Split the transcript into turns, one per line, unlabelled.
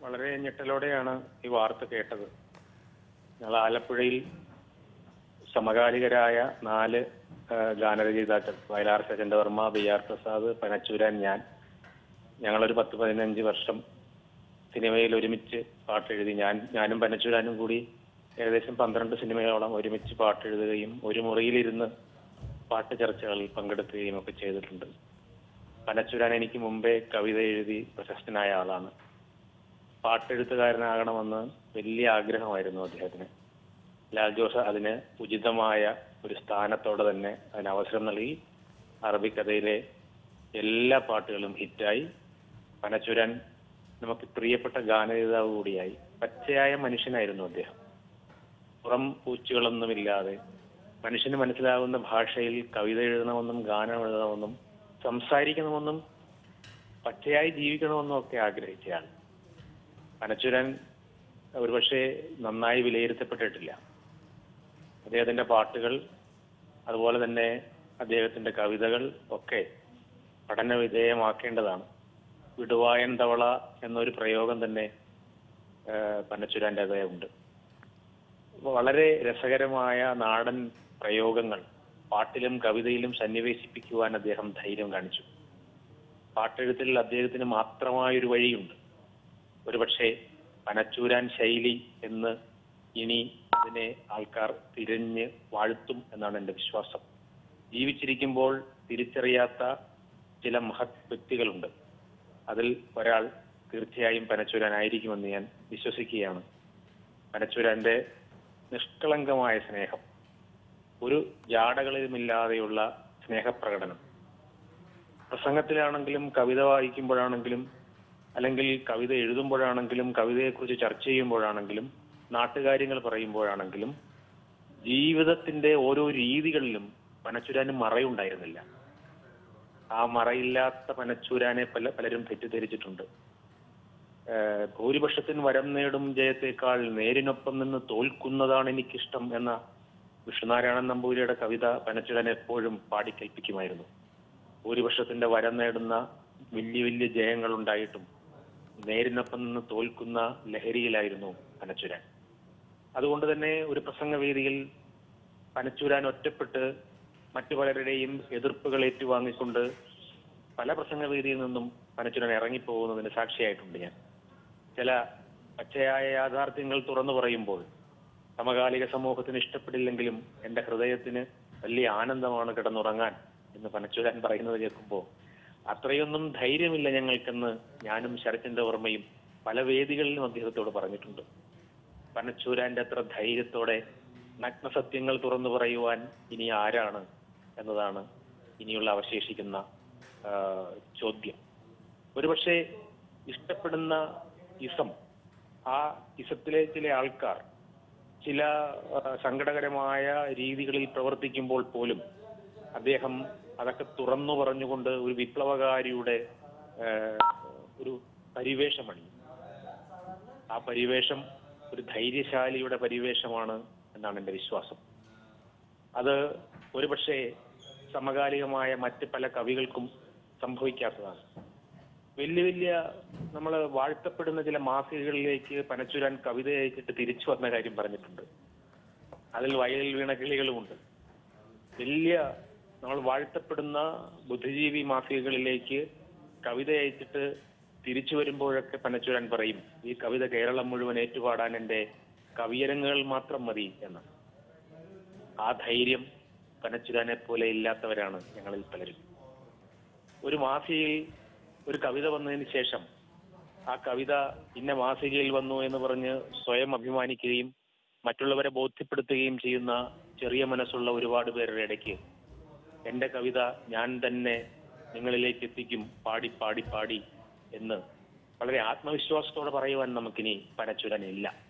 വളരെ ഞെട്ടലോടെയാണ് ഈ വാർത്ത കേട്ടത് ഞങ്ങൾ ആലപ്പുഴയിൽ സമകാലികരായ നാല് ആ, ഗാനരചയിതാക്കൾ വയലാർ ശചന്ദ്രവർമ്മ ബി ആർ പ്രസാദ് പനച്ചൂരാൻ ഞാൻ ഞങ്ങളൊരു പത്ത് പതിനഞ്ച് വർഷം സിനിമയിൽ ഒരുമിച്ച് പാട്ടെഴുതി ഞാൻ ഞാനും പനച്ചൂരാനും കൂടി ഏകദേശം പന്ത്രണ്ട് സിനിമകളോളം ഒരുമിച്ച് പാട്ടെഴുതുകയും ഒരു മുറിയിലിരുന്ന് പാട്ട് ചർച്ചകളിൽ പങ്കെടുക്കുകയും ഒക്കെ ചെയ്തിട്ടുണ്ട് പനച്ചൂരാൻ എനിക്ക് മുമ്പേ കവിത എഴുതി പ്രശസ്തനായ ആളാണ് പാട്ടെഴുത്തുകാരനാകണമെന്ന് വലിയ ആഗ്രഹമായിരുന്നു അദ്ദേഹത്തിന് ലാൽ ജോസ് അതിന് ഉചിതമായ ഒരു സ്ഥാനത്തോടെ തന്നെ അതിന് അവസരം നൽകി അറബിക്കഥയിലെ എല്ലാ പാട്ടുകളും ഹിറ്റായി പനച്ചുരാൻ നമുക്ക് പ്രിയപ്പെട്ട ഗാനരചയിതാവ് കൂടിയായി പച്ചയായ മനുഷ്യനായിരുന്നു അദ്ദേഹം പുറം പൂച്ചുകളൊന്നുമില്ലാതെ മനുഷ്യന് മനസ്സിലാവുന്ന ഭാഷയിൽ കവിത എഴുതണമെന്നും ഗാനം എഴുതണമെന്നും സംസാരിക്കണമെന്നും പച്ചയായി ജീവിക്കണമെന്നും ഒക്കെ ആഗ്രഹിച്ചയാൾ പനച്ചുരൻ ഒരുപക്ഷെ നന്നായി വിലയിരുത്തപ്പെട്ടിട്ടില്ല അദ്ദേഹത്തിന്റെ പാട്ടുകൾ അതുപോലെ തന്നെ അദ്ദേഹത്തിന്റെ കവിതകൾ ഒക്കെ പഠന വിധേയമാക്കേണ്ടതാണ് വിടുവായൻ തവള എന്നൊരു പ്രയോഗം തന്നെ പനച്ചുരാൻ്റെതായ ഉണ്ട് വളരെ രസകരമായ നാടൻ പ്രയോഗങ്ങൾ പാട്ടിലും കവിതയിലും സന്നിവേശിപ്പിക്കുവാൻ അദ്ദേഹം ധൈര്യം കാണിച്ചു പാട്ടെഴുത്തിൽ അദ്ദേഹത്തിന് മാത്രമായൊരു വഴിയുണ്ട് ഒരുപക്ഷെ പനച്ചൂരാൻ ശൈലി എന്ന് ഇനി അതിനെ ആൾക്കാർ തിരഞ്ഞ് വാഴ്ത്തും എന്നാണ് എൻ്റെ വിശ്വാസം ജീവിച്ചിരിക്കുമ്പോൾ തിരിച്ചറിയാത്ത ചില മഹത് വ്യക്തികളുണ്ട് അതിൽ ഒരാൾ തീർച്ചയായും പനച്ചൂരാനായിരിക്കുമെന്ന് ഞാൻ വിശ്വസിക്കുകയാണ് പനച്ചൂരാന്റെ നിഷ്കളങ്കമായ സ്നേഹം ഒരു ജാടകളിലുമില്ലാതെയുള്ള സ്നേഹപ്രകടനം പ്രസംഗത്തിലാണെങ്കിലും കവിത വായിക്കുമ്പോഴാണെങ്കിലും അല്ലെങ്കിൽ കവിത എഴുതുമ്പോഴാണെങ്കിലും കവിതയെക്കുറിച്ച് ചർച്ച ചെയ്യുമ്പോഴാണെങ്കിലും നാട്ടുകാര്യങ്ങൾ പറയുമ്പോഴാണെങ്കിലും ജീവിതത്തിന്റെ ഓരോ രീതികളിലും പനച്ചുരാന് മറയുണ്ടായിരുന്നില്ല ആ മറയില്ലാത്ത പനച്ചൂരാനെ പല പലരും തെറ്റിദ്ധരിച്ചിട്ടുണ്ട് ഏഹ് ഭൂരിപക്ഷത്തിന് വരം നേടും ജയത്തേക്കാൾ നേരിനൊപ്പം നിന്ന് തോൽക്കുന്നതാണ് എനിക്കിഷ്ടം എന്ന വിഷ്ണുനാരായണൻ നമ്പൂരിയുടെ കവിത പനച്ചുരാൻ എപ്പോഴും പാടിക്കേൽപ്പിക്കുമായിരുന്നു ഭൂരിപക്ഷത്തിന്റെ വരം നേടുന്ന വലിയ വലിയ ജയങ്ങൾ ഉണ്ടായിട്ടും നേരിനൊപ്പം നിന്ന് തോൽക്കുന്ന ലഹരിയിലായിരുന്നു പനച്ചുരാൻ അതുകൊണ്ട് തന്നെ ഒരു പ്രസംഗവേദിയിൽ പനച്ചൂരാൻ ഒറ്റപ്പെട്ട് മറ്റു പലരുടെയും എതിർപ്പുകൾ ഏറ്റുവാങ്ങിക്കൊണ്ട് പല പ്രസംഗവേദിയിൽ നിന്നും പനച്ചൂരാൻ ഇറങ്ങിപ്പോകുന്നതിന് സാക്ഷിയായിട്ടുണ്ട് ഞാൻ ചില പച്ചയായ യാഥാർത്ഥ്യങ്ങൾ തുറന്നു പറയുമ്പോൾ സമകാലിക സമൂഹത്തിന് ഇഷ്ടപ്പെടില്ലെങ്കിലും എന്റെ ഹൃദയത്തിന് വലിയ ആനന്ദമാണ് കിടന്നുറങ്ങാൻ എന്ന് പനച്ചൂരാൻ പറയുന്നത് കേൾക്കുമ്പോൾ അത്രയൊന്നും ധൈര്യമില്ല ഞങ്ങൾക്കെന്ന് ഞാനും ശരചന്ദ്രവർമ്മയും പല വേദികളിലും അദ്ദേഹത്തോട് പറഞ്ഞിട്ടുണ്ട് പനച്ചൂരാന്റെ അത്ര ധൈര്യത്തോടെ നഗ്നസത്യങ്ങൾ തുറന്നു പറയുവാൻ ഇനി ആരാണ് എന്നതാണ് ഇനിയുള്ള അവശേഷിക്കുന്ന ആ, ചോദ്യം ഒരുപക്ഷെ ഇഷ്ടപ്പെടുന്ന ഇസം ആ ഇസത്തിലെ ചില ആൾക്കാർ ചില ആ, സങ്കടകരമായ രീതികളിൽ പ്രവർത്തിക്കുമ്പോൾ പോലും അദ്ദേഹം അതൊക്കെ തുറന്നു പറഞ്ഞുകൊണ്ട് ഒരു വിപ്ലവകാരിയുടെ ആ, ഒരു പരിവേഷമണിയും ആ പരിവേഷം ഒരു ധൈര്യശാലിയുടെ പരിവേഷമാണ് എന്നാണ് എൻ്റെ വിശ്വാസം അത് ഒരുപക്ഷെ സമകാലികമായ മറ്റ് പല കവികൾക്കും സംഭവിക്കാത്തതാണ് വലിയ വലിയ നമ്മൾ വാഴ്ത്തപ്പെടുന്ന ചില മാസികകളിലേക്ക് പനച്ചുരാൻ കവിത അയച്ചിട്ട് തിരിച്ചു വന്ന കാര്യം പറഞ്ഞിട്ടുണ്ട് അതിൽ വയലിൽ വീണ കിളികളുമുണ്ട് വലിയ നമ്മൾ വാഴ്ത്തപ്പെടുന്ന ബുദ്ധിജീവി മാസികകളിലേക്ക് കവിത അയച്ചിട്ട് തിരിച്ചു വരുമ്പോഴൊക്കെ പനച്ചുരാൻ പറയും ഈ കവിത കേരളം മുഴുവൻ ഏറ്റുപാടാൻ എൻ്റെ കവിയരങ്ങുകൾ മാത്രം മതി എന്ന് ആ ധൈര്യം പനച്ചുരാനെ പോലെ ഇല്ലാത്തവരാണ് ഞങ്ങളിൽ പലരും ഒരു മാസികയിൽ ഒരു കവിത വന്നതിന് ശേഷം ആ കവിത ഇന്ന മാസികയിൽ വന്നു എന്ന് പറഞ്ഞ് സ്വയം അഭിമാനിക്കുകയും മറ്റുള്ളവരെ ബോധ്യപ്പെടുത്തുകയും ചെയ്യുന്ന ചെറിയ മനസ്സുള്ള ഒരുപാട് പേരുടെ ഇടയ്ക്ക് എന്റെ കവിത ഞാൻ തന്നെ നിങ്ങളിലേക്ക് എത്തിക്കും പാടി പാടി പാടി എന്ന് വളരെ ആത്മവിശ്വാസത്തോടെ പറയുവാൻ നമുക്കിനി പനച്ചുരനില്ല